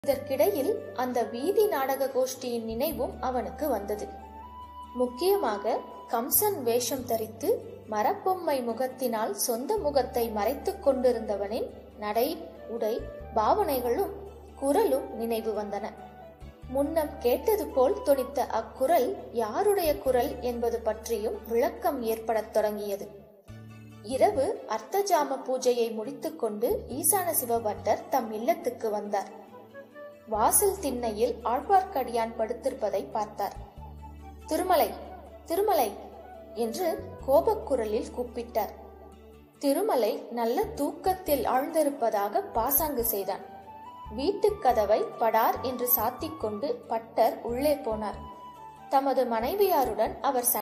இதற்கிடையில் அந்த வீதி நாடக கோஷ்டியின் நினைவும் அவனுக்கு வந்தது முக்கியமாக கம்சன் வேஷம் தரித்து மரப்பொம்மை முகத்தினால் சொந்த முகத்தை மறைத்துக் கொண்டிருந்தவனின் நடை உடை பாவனைகளும் குரலும் நினைவு வந்தன முன்னம் கேட்டது போல் தொனித்த அக்குரல் யாருடைய குரல் என்பது பற்றியும் விளக்கம் ஏற்படத் தொடங்கியது இரவு அர்த்தஜாம பூஜையை முடித்துக்கொண்டு ஈசான சிவபட்டர் தம் இல்லத்துக்கு வந்தார் வாசல் திண்ணையில் ஆழ்வார்க்கடியான் படுத்திருப்பதை பார்த்தார் திருமலை திருமலை என்று கோபக்குரலில் கூப்பிட்டார் திருமலை நல்ல தூக்கத்தில் ஆழ்ந்திருப்பதாக பாசாங்கு செய்தான் வீட்டுக் கதவை படார் என்று சாத்திக் கொண்டு பட்டர் உள்ளே போனார் தமது மனைவியாருடன் அவர்